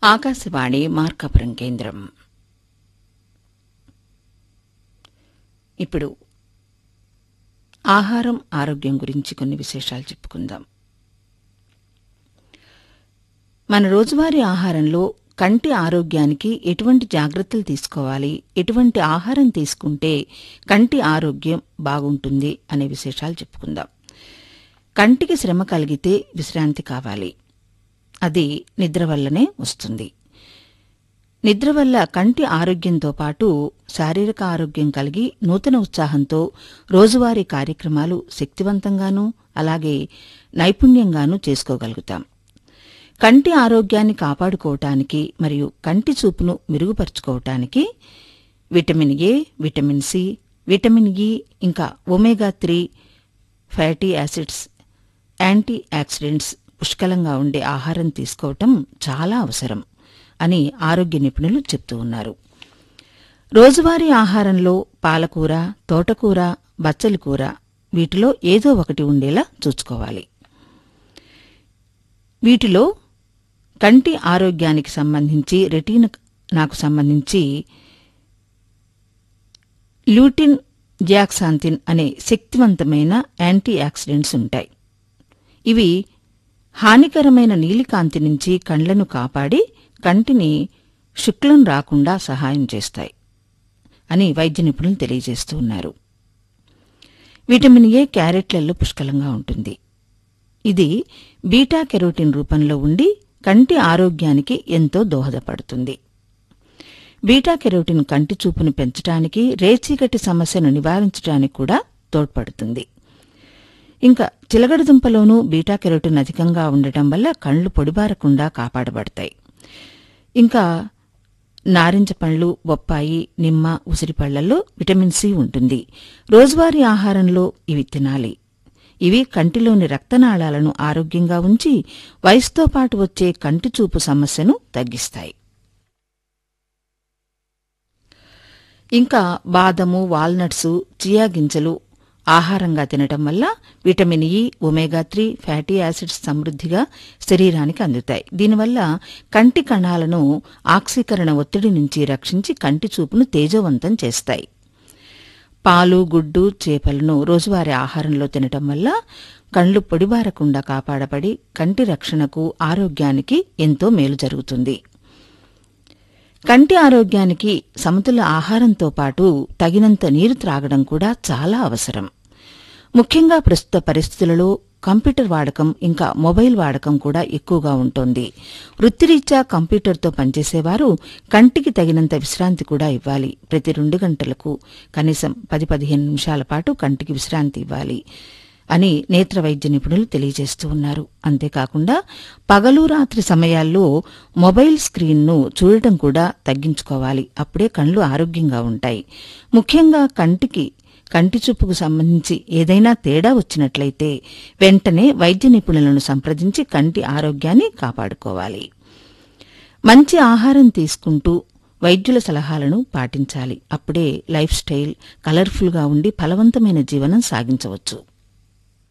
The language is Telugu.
ఆకాశవాణి మార్కాపురం కేంద్రం ఇప్పుడు ఆహారం ఆరోగ్యం గురించి కొన్ని విశేషాలు చెప్పుకుందాం మన రోజువారీ ఆహారంలో కంటి ఆరోగ్యానికి ఎటువంటి జాగ్రత్తలు తీసుకోవాలి ఎటువంటి ఆహారం తీసుకుంటే కంటి ఆరోగ్యం బాగుంటుంది అనే విశేషాలు చెప్పుకుందాం కంటికి శ్రమ కలిగితే విశ్రాంతి కావాలి అది నిద్ర వల్లనే వస్తుంది నిద్ర వల్ల కంటి ఆరోగ్యంతో పాటు శారీరక ఆరోగ్యం కలిగి నూతన ఉత్సాహంతో రోజువారీ కార్యక్రమాలు శక్తివంతంగానూ అలాగే నైపుణ్యంగానూ చేసుకోగలుగుతాం కంటి ఆరోగ్యాన్ని కాపాడుకోవటానికి మరియు కంటి చూపును మెరుగుపరుచుకోవటానికి vitamin A vitamin C vitamin E ఇంకా omega three fatty acids antioxidants పుష్కలంగా ఉండే ఆహారం తీసుకోవటం చాలా అవసరం అని ఆరోగ్య నిపుణులు చెప్తూ ఉన్నారు రోజువారీ ఆహారంలో పాలకూర తోటకూర బచ్చలి కూర వీటిలో ఏదో ఒకటి ఉండేలా చూసుకోవాలి వీటిలో కంటి ఆరోగ్యానికి సంబంధించి రెటీన నాకు సంబంధించి ల్యూటిన్ జియాక్సాంతిన్ అనే శక్తివంతమైన యాంటీ ఆక్సిడెంట్స్ ఉంటాయి ఇవి హానికరమైన నీలికాంతి నుంచి కండ్లను కాపాడి కంటిని శుక్లం రాకుండా సహాయం చేస్తాయి అని వైద్య నిపుణులు తెలియజేస్తూ ఉన్నారు విటమిన్ ఏ క్యారెట్లలో పుష్కలంగా ఉంటుంది ఇది బీటా కెరోటిన్ రూపంలో ఉండి కంటి ఆరోగ్యానికి ఎంతో దోహదపడుతుంది బీటా కెరోటిన్ కంటి చూపును పెంచడానికి రేచీకటి సమస్యను నివారించడానికి కూడా తోడ్పడుతుంది ఇంకా చిలగడదుంపలోనూ బీటా కెరోటిన్ అధికంగా ఉండటం వల్ల కళ్ళు పొడిబారకుండా కాపాడబడతాయి ఇంకా నారింజ పండ్లు బొప్పాయి నిమ్మ ఉసిరిపళ్లలో విటమిన్ సి ఉంటుంది రోజువారీ ఆహారంలో ఇవి తినాలి ఇవి కంటిలోని రక్తనాళాలను ఆరోగ్యంగా ఉంచి వయసుతో పాటు వచ్చే కంటి చూపు సమస్యను తగ్గిస్తాయి ఇంకా బాదము వాల్నట్స్ చియా గింజలు ఆహారంగా తినటం వల్ల vitamin E omega three fatty acids సమృద్ధిగా శరీరానికి అందుతాయి దీనివల్ల కంటి కణాలను ఆక్సీకరణ ఒత్తిడి నుంచి రక్షించి కంటి చూపును తేజవంతం చేస్తాయి పాలు గుడ్డు చేపలను రోజువారీ ఆహారంలో తినటం వల్ల కండ్లు పొడిబారకుండా కాపాడబడి కంటి రక్షణకు ఆరోగ్యానికి ఎంతో మేలు జరుగుతుంది కంటి ఆరోగ్యానికి సమతుల ఆహారంతో పాటు తగినంత నీరు త్రాగడం కూడా చాలా అవసరం ముఖ్యంగా ప్రస్తుత పరిస్థితులలో కంప్యూటర్ వాడకం ఇంకా మొబైల్ వాడకం కూడా ఎక్కువగా ఉంటోంది వృత్తిరీత్యా కంప్యూటర్తో పనిచేసేవారు కంటికి తగినంత విశ్రాంతి కూడా ఇవ్వాలి ప్రతి రెండు గంటలకు కనీసం పది పదిహేను నిమిషాల పాటు కంటికి విశ్రాంతి ఇవ్వాలి అని నేత్ర వైద్య నిపుణులు తెలియజేస్తూ ఉన్నారు అంతేకాకుండా పగలు రాత్రి సమయాల్లో మొబైల్ స్క్రీన్ను చూడటం కూడా తగ్గించుకోవాలి అప్పుడే కళ్ళు ఆరోగ్యంగా ఉంటాయి ముఖ్యంగా కంటికి కంటి చూపుకు సంబంధించి ఏదైనా తేడా వచ్చినట్లయితే వెంటనే వైద్య నిపుణులను సంప్రదించి కంటి ఆరోగ్యాన్ని కాపాడుకోవాలి మంచి ఆహారం తీసుకుంటూ వైద్యుల సలహాలను పాటించాలి అప్పుడే లైఫ్ స్టైల్ కలర్ఫుల్గా ఉండి ఫలవంతమైన జీవనం సాగించవచ్చు